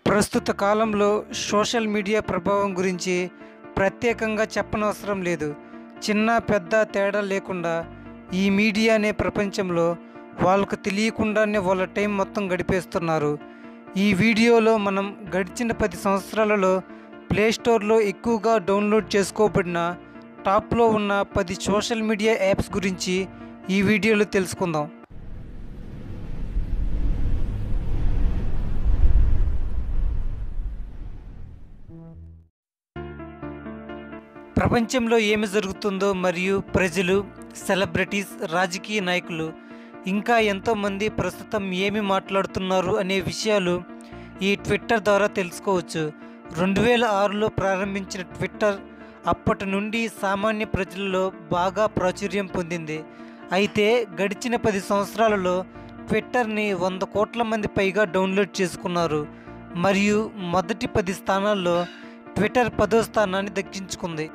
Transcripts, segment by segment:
ప్రస్తుత కాలంలో social media ప్రభావం గురించి ప్రత్యేకంగా చెప్పనవసరం లేదు చిన్న పెద్ద తేడా లేకుండా ఈ మీడియా అనే ప్రపంచంలో వాళ్ళకు తెలియకుండానే వాళ్ళ టైం మొత్తం గడిపేస్తున్నారు ఈ వీడియోలో మనం గడిచిన పది సంవత్సరాలలో ప్లే స్టోర్లో ఎక్కువగా డౌన్లోడ్ చేసుకోబడిన టాప్లో ఉన్న పది సోషల్ మీడియా యాప్స్ గురించి ఈ వీడియోలో తెలుసుకుందాం ప్రపంచంలో ఏమి జరుగుతుందో మరియు ప్రజలు సెలబ్రిటీస్ రాజకీయ నాయకులు ఇంకా ఎంతోమంది ప్రస్తుతం ఏమి మాట్లాడుతున్నారు అనే విషయాలు ఈ ట్విట్టర్ ద్వారా తెలుసుకోవచ్చు రెండు వేల ఆరులో ప్రారంభించిన ట్విట్టర్ అప్పటి నుండి సామాన్య ప్రజలలో బాగా ప్రాచుర్యం పొందింది అయితే గడిచిన పది సంవత్సరాలలో ట్విట్టర్ని వంద కోట్ల మంది పైగా డౌన్లోడ్ చేసుకున్నారు మరియు మొదటి పది స్థానాల్లో ట్విట్టర్ పదో స్థానాన్ని దక్కించుకుంది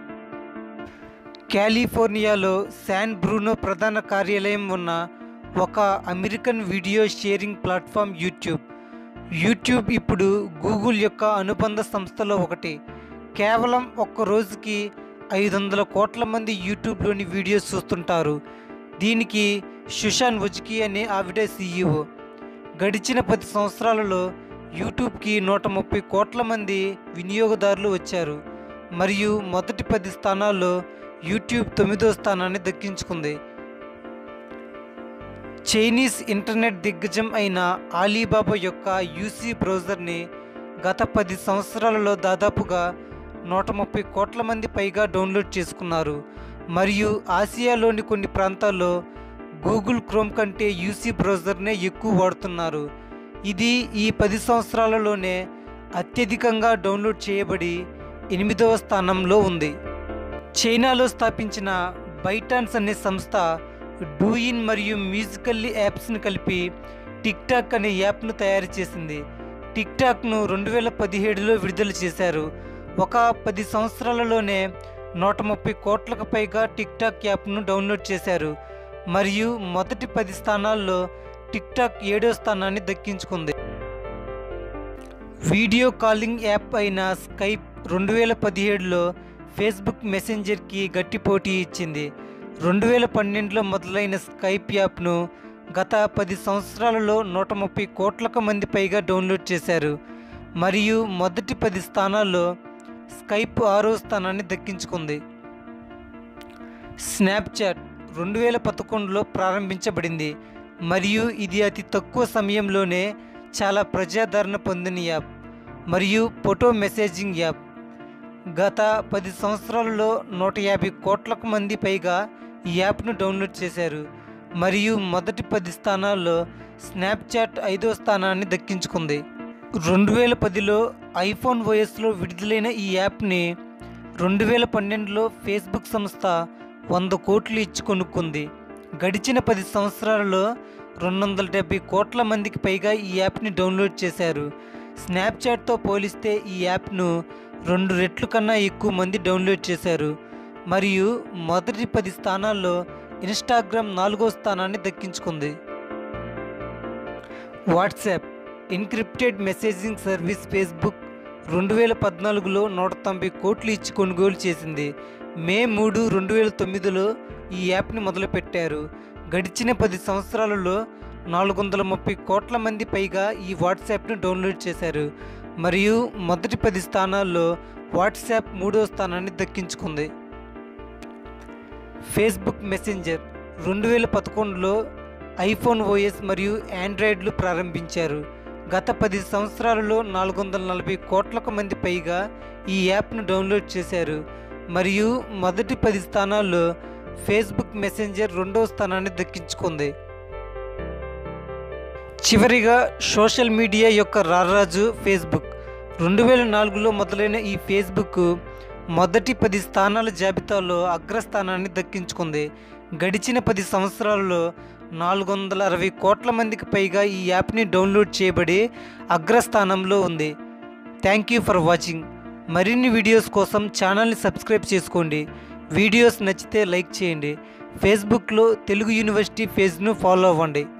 కాలిఫోర్నియాలో శాన్ బ్రూనో ప్రధాన కార్యాలయం ఉన్న ఒక American video sharing platform YouTube YouTube ఇప్పుడు గూగుల్ యొక్క అనుబంధ సంస్థలో ఒకటి కేవలం ఒక్క రోజుకి ఐదు వందల కోట్ల మంది యూట్యూబ్లోని వీడియోస్ చూస్తుంటారు దీనికి సుషాన్ ఉజ్కి అనే ఆవిడ సీఈఓ గడిచిన పది సంవత్సరాలలో యూట్యూబ్కి నూట ముప్పై కోట్ల మంది వినియోగదారులు వచ్చారు మరియు మొదటి పది స్థానాల్లో యూట్యూబ్ తొమ్మిదో స్థానాన్ని దక్కించుకుంది చైనీస్ ఇంటర్నెట్ దిగ్గజం అయిన ఆలీబాబా యొక్క యూసీ బ్రౌజర్ని గత పది సంవత్సరాలలో దాదాపుగా నూట ముప్పై కోట్ల మంది పైగా డౌన్లోడ్ చేసుకున్నారు మరియు ఆసియాలోని కొన్ని ప్రాంతాల్లో గూగుల్ క్రోమ్ కంటే యూసీ బ్రౌజర్నే ఎక్కువ వాడుతున్నారు ఇది ఈ పది సంవత్సరాలలోనే అత్యధికంగా డౌన్లోడ్ చేయబడి ఎనిమిదవ స్థానంలో ఉంది చైనాలో స్థాపించిన బైటాన్స్ అనే సంస్థ డూయిన్ మరియు మ్యూజికల్లీ యాప్స్ని కలిపి టిక్ టాక్ అనే యాప్ను తయారు చేసింది టిక్ టాక్ను రెండు వేల పదిహేడులో విడుదల చేశారు ఒక పది సంవత్సరాలలోనే నూట ముప్పై కోట్లకు పైగా టిక్ టాక్ యాప్ను డౌన్లోడ్ చేశారు మరియు మొదటి పది స్థానాల్లో టిక్ టాక్ ఏడో స్థానాన్ని దక్కించుకుంది వీడియో కాలింగ్ యాప్ అయిన స్కైప్ రెండు వేల పదిహేడులో ఫేస్బుక్ మెసెంజర్కి గట్టి పోటీ ఇచ్చింది రెండు వేల పన్నెండులో మొదలైన స్కైప్ యాప్ను గత పది సంవత్సరాలలో నూట ముప్పై కోట్లకు మంది పైగా డౌన్లోడ్ చేశారు మరియు మొదటి పది స్థానాల్లో స్కైప్ ఆరో స్థానాన్ని దక్కించుకుంది స్నాప్చాట్ రెండు వేల పదకొండులో ప్రారంభించబడింది మరియు ఇది అతి తక్కువ సమయంలోనే చాలా ప్రజాదరణ పొందిన యాప్ మరియు ఫోటో మెసేజింగ్ యాప్ గత పది సంవత్సరాలలో నూట యాభై కోట్లకు మంది పైగా ఈ యాప్ను డౌన్లోడ్ చేశారు మరియు మొదటి పది స్థానాల్లో స్నాప్చాట్ ఐదో స్థానాన్ని దక్కించుకుంది రెండు వేల పదిలో ఐఫోన్ ఓఎస్లో విడుదలైన ఈ యాప్ని రెండు వేల పన్నెండులో ఫేస్బుక్ సంస్థ వంద కోట్లు ఇచ్చి కొనుక్కుంది గడిచిన పది సంవత్సరాలలో రెండు వందల డెబ్బై కోట్ల మందికి పైగా ఈ యాప్ని డౌన్లోడ్ చేశారు స్నాప్చాట్తో పోలిస్తే ఈ యాప్ను రెండు రెట్లు కన్నా ఎక్కువ మంది డౌన్లోడ్ చేశారు మరియు మొదటి పది స్థానాల్లో ఇన్స్టాగ్రామ్ నాలుగో స్థానాన్ని దక్కించుకుంది WhatsApp encrypted messaging service Facebook రెండు వేల పద్నాలుగులో నూట తొంభై కోట్లు ఇచ్చి కొనుగోలు చేసింది మే మూడు రెండు వేల తొమ్మిదిలో ఈ యాప్ని మొదలుపెట్టారు గడిచిన పది సంవత్సరాలలో నాలుగు వందల ముప్పై కోట్ల మంది పైగా ఈ వాట్సాప్ను డౌన్లోడ్ చేశారు మరియు మొదటి పది స్థానాల్లో వాట్సాప్ మూడో స్థానాన్ని దక్కించుకుంది ఫేస్బుక్ మెసెంజర్ రెండు వేల పదకొండులో ఐఫోన్ ఓఎస్ మరియు ఆండ్రాయిడ్లు ప్రారంభించారు గత పది సంవత్సరాలలో నాలుగు వందల నలభై కోట్లకు మంది పైగా ఈ యాప్ను డౌన్లోడ్ చేశారు మరియు మొదటి పది స్థానాల్లో ఫేస్బుక్ మెసెంజర్ రెండో స్థానాన్ని దక్కించుకుంది చివరిగా సోషల్ మీడియా యొక్క రారాజు ఫేస్బుక్ రెండు వేల నాలుగులో మొదలైన ఈ ఫేస్బుక్ మొదటి పది స్థానాల జాబితాలో అగ్రస్థానాన్ని దక్కించుకుంది గడిచిన పది సంవత్సరాలలో నాలుగు వందల అరవై కోట్ల మందికి పైగా ఈ యాప్ని డౌన్లోడ్ చేయబడి అగ్రస్థానంలో ఉంది థ్యాంక్ యూ ఫర్ వాచింగ్ మరిన్ని వీడియోస్ కోసం ఛానల్ని సబ్స్క్రైబ్ చేసుకోండి వీడియోస్ నచ్చితే లైక్ చేయండి ఫేస్బుక్లో తెలుగు యూనివర్సిటీ పేజ్ను ఫాలో అవ్వండి